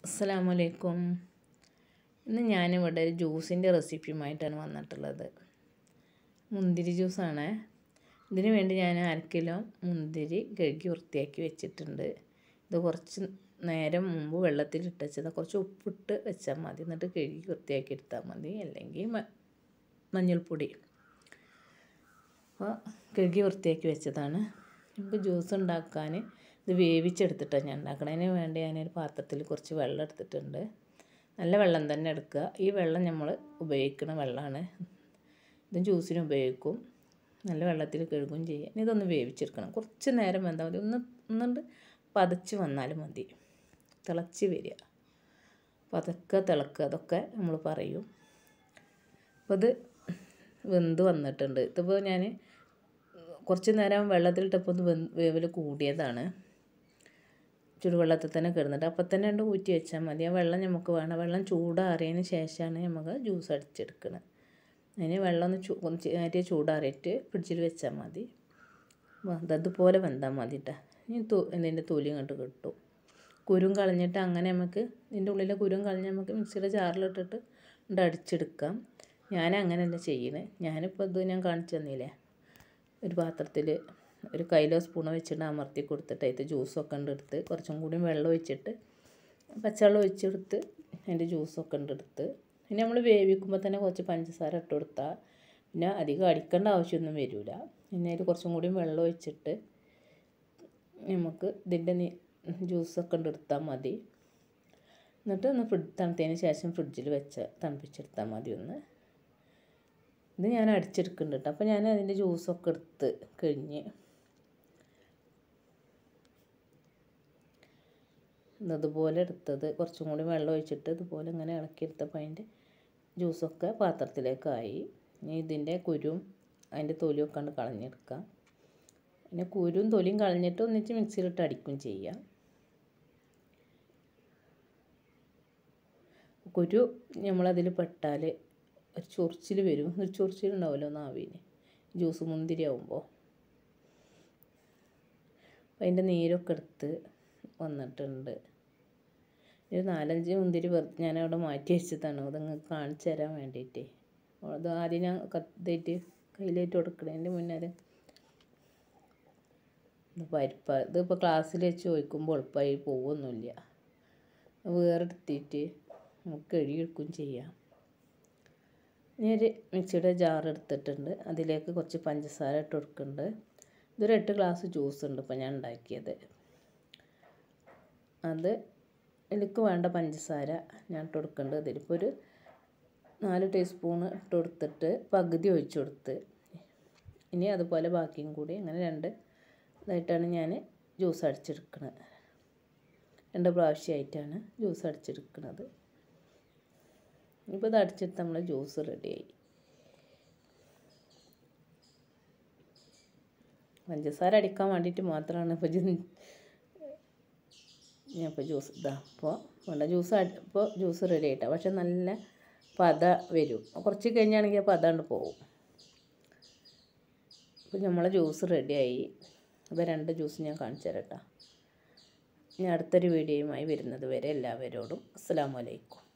അസ്സലാമു അലൈക്കും ഇന്ന് ഞാനിവിടെ ഒരു ജ്യൂസിൻ്റെ റെസിപ്പിയുമായിട്ടാണ് വന്നിട്ടുള്ളത് മുന്തിരി ജ്യൂസാണ് ഇതിന് വേണ്ടി ഞാൻ അര കിലോ മുന്തിരി കഴുകി വൃത്തിയാക്കി വെച്ചിട്ടുണ്ട് ഇത് കുറച്ച് നേരം മുമ്പ് വെള്ളത്തിലിട്ട് വെച്ചത് കുറച്ച് ഉപ്പിട്ട് വെച്ചാൽ മതി എന്നിട്ട് കഴുകി വൃത്തിയാക്കി എടുത്താൽ മതി അല്ലെങ്കിൽ മ മഞ്ഞൾപ്പൊടി അപ്പോൾ കഴുകി വൃത്തിയാക്കി വെച്ചതാണ് നമുക്ക് ജ്യൂസ് ഉണ്ടാക്കാൻ ഇത് വേവിച്ചെടുത്തിട്ടാണ് ഞാൻ ഉണ്ടാക്കണം അതിന് വേണ്ടി ഞാനൊരു പാത്രത്തിൽ കുറച്ച് വെള്ളം എടുത്തിട്ടുണ്ട് നല്ല വെള്ളം തന്നെ എടുക്കുക ഈ വെള്ളം നമ്മൾ ഉപയോഗിക്കുന്ന വെള്ളമാണ് ഇത് ജ്യൂസിന് ഉപയോഗിക്കും നല്ല വെള്ളത്തിൽ കഴുകുകയും ചെയ്യുക ഇനി ഇതൊന്ന് വേവിച്ചെടുക്കണം കുറച്ച് നേരം വെന്താൽ മതി ഒന്ന് ഒന്നുകൊണ്ട് പതച്ച് വന്നാലും മതി തിളച്ച് വരിക പതക്കെ തിളക്കുക അതൊക്കെ നമ്മൾ പറയും അപ്പോൾ ഇത് വെന്ത് വന്നിട്ടുണ്ട് ഇതിപ്പോൾ ഞാൻ കുറച്ച് നേരം വെള്ളത്തിലിട്ടപ്പോൾ ഒന്ന് വെന്ത് വേവൽ കൂടിയതാണ് ചുടുവെള്ളത്തിൽ തന്നെ കിടന്നിട്ട് അപ്പം തന്നെ രണ്ട് ഊറ്റി വെച്ചാൽ മതി ആ വെള്ളം നമുക്ക് വേണം വെള്ളം ചൂടാറിയതിന് ശേഷമാണ് നമുക്ക് ജ്യൂസ് അടിച്ചെടുക്കുന്നത് അതിന് വെള്ളം ഒന്ന് ചൂ ഒന്ന് ചൂടാറിയിട്ട് ഫ്രിഡ്ജിൽ വെച്ചാൽ മതി അതുപോലെ വെന്താൽ മതി കേട്ടോ ഇനി തൊ ഇതിൻ്റെ തൊലി ഇങ്ങോട്ട് കിട്ടും കുരും കളഞ്ഞിട്ട് അങ്ങനെ നമുക്ക് ഇതിൻ്റെ ഉള്ളിലെ കുരും കളഞ്ഞ് നമുക്ക് മിക്സിയുടെ ജാറിലിട്ടിട്ട് ഉണ്ട് അടിച്ചെടുക്കാം ഞാൻ അങ്ങനെയല്ല ചെയ്യണേ ഞാനിപ്പോൾ ഇത് ഞാൻ കാണിച്ചു തന്നില്ലേ ഒരു പാത്രത്തിൽ ഒരു കയ്യിലോ സ്പൂണോ വെച്ചിട്ട് അമർത്തി കൊടുത്തിട്ട് അതിൽ ജ്യൂസൊക്കെ ഉണ്ട് എടുത്ത് കുറച്ചും കൂടി വെള്ളം ഒഴിച്ചിട്ട് പച്ചവെള്ളം ഒഴിച്ചെടുത്ത് അതിൻ്റെ ജ്യൂസൊക്കെ ഉണ്ട് എടുത്ത് പിന്നെ നമ്മൾ വേവിക്കുമ്പോൾ തന്നെ കുറച്ച് പഞ്ചസാര ഇട്ട് കൊടുത്താൽ പിന്നെ അധികം അടിക്കേണ്ട ആവശ്യമൊന്നും വരില്ല പിന്നെ അതിൽ കുറച്ചും കൂടി വെള്ളം ഒഴിച്ചിട്ട് നമുക്ക് ഇതിൻ്റെ ജ്യൂസൊക്കെ ഉണ്ട് എടുത്താൽ മതി എന്നിട്ട് ഒന്ന് ഫ്രിഡ്ജ് തണുത്തതിന് ശേഷം ഫ്രിഡ്ജിൽ വെച്ച് തണുപ്പിച്ചെടുത്താൽ മതി ഒന്ന് ഇത് ഞാൻ അടിച്ചെടുക്കുന്നുണ്ട് കേട്ടോ അപ്പോൾ ഞാൻ അതിൻ്റെ ജ്യൂസൊക്കെ എടുത്ത് കഴിഞ്ഞ് അതുപോലെ എടുത്തത് കുറച്ചും കൂടി വെള്ളം ഒഴിച്ചിട്ട് ഇതുപോലെ ഇങ്ങനെ ഇളക്കിയെടുത്തപ്പോൾ അതിൻ്റെ ജ്യൂസൊക്കെ പാത്രത്തിലേക്കായി ഇനി ഇതിൻ്റെ കുരും അതിൻ്റെ തൊലിയൊക്കെ കണ്ട് കളഞ്ഞെടുക്കാം പിന്നെ കുരും തൊലിയും കളഞ്ഞിട്ട് ഒന്നിച്ച് മിക്സിയിലിട്ട് അടിക്കും ചെയ്യാം കുരു നമ്മളതിൽ പെട്ടാൽ ഒരു ചൊറിച്ചിൽ വരും ഒരു ചൊറിച്ചിലുണ്ടാവുമല്ലോ നാവിന് ജ്യൂസ് മുന്തിരി ആവുമ്പോൾ അപ്പം അതിൻ്റെ നീരൊക്കെ എടുത്ത് വന്നിട്ടുണ്ട് ഒരു നാലഞ്ച് മുന്തിരി വെറുതെ ഞാനവിടെ മാറ്റി വെച്ചതാണ് അത് നിങ്ങൾക്ക് കാണിച്ചു തരാൻ വേണ്ടിയിട്ട് അത് ആദ്യം ഞാൻ കത്തിയിട്ട് കയ്യിലേറ്റ് കൊടുക്കണതിൻ്റെ മുന്നേ അത് പരിപ്പ ഇതിപ്പോൾ ക്ലാസ്സിൽ വെച്ച് ചോദിക്കുമ്പോൾ എളുപ്പമായി പോകുമൊന്നുമില്ല വേറെ എടുത്തിട്ട് നമുക്ക് കഴുകിയെടുക്കുകയും ചെയ്യാം ഇനി ഒരു മിക്സിയുടെ ജാർ എടുത്തിട്ടുണ്ട് അതിലേക്ക് കുറച്ച് പഞ്ചസാര ഇട്ട് കൊടുക്കുന്നുണ്ട് ഇതൊരു എട്ട് ഗ്ലാസ് ജ്യൂസ് ഉണ്ട് ഇപ്പോൾ ഞാൻ ഉണ്ടാക്കിയത് അത് എനിക്ക് വേണ്ട പഞ്ചസാര ഞാൻ ഇട്ട് കൊടുക്കുന്നുണ്ട് അതിലിപ്പോൾ ഒരു നാല് ടീസ്പൂണ് ഇട്ട് കൊടുത്തിട്ട് പകുതി ഒഴിച്ചു കൊടുത്ത് ഇനി അതുപോലെ ബാക്കിയും കൂടി അങ്ങനെ രണ്ട് ഇതായിട്ടാണ് ഞാൻ ജ്യൂസ് അടിച്ചെടുക്കുന്നത് രണ്ട് പ്രാവശ്യമായിട്ടാണ് ജ്യൂസ് അടിച്ചെടുക്കുന്നത് ഇപ്പോൾ ഇത് അടിച്ചിട്ട് നമ്മൾ ജ്യൂസ് റെഡിയായി പഞ്ചസാര അടിക്കാൻ വേണ്ടിയിട്ട് മാത്രമാണ് ഇപ്പോൾ ഞാൻ ഇപ്പോൾ ജ്യൂസ് ഇതാ അപ്പോൾ വേണ്ട ജ്യൂസ് ഇപ്പോൾ ജ്യൂസ് റെഡി ആയിട്ടാണ് പക്ഷെ നല്ല പത വരും കുറച്ച് കഴിഞ്ഞാണെങ്കിൽ ആ പതാണ്ട് പോകും അപ്പോൾ നമ്മളെ ജ്യൂസ് റെഡിയായി അപ്പോൾ രണ്ട് ജ്യൂസ് ഞാൻ കാണിച്ചു തരാം കേട്ടോ ഇനി അടുത്തൊരു വീഡിയോയുമായി വരുന്നത് വരെ എല്ലാവരോടും അസ്സാം വലൈക്കും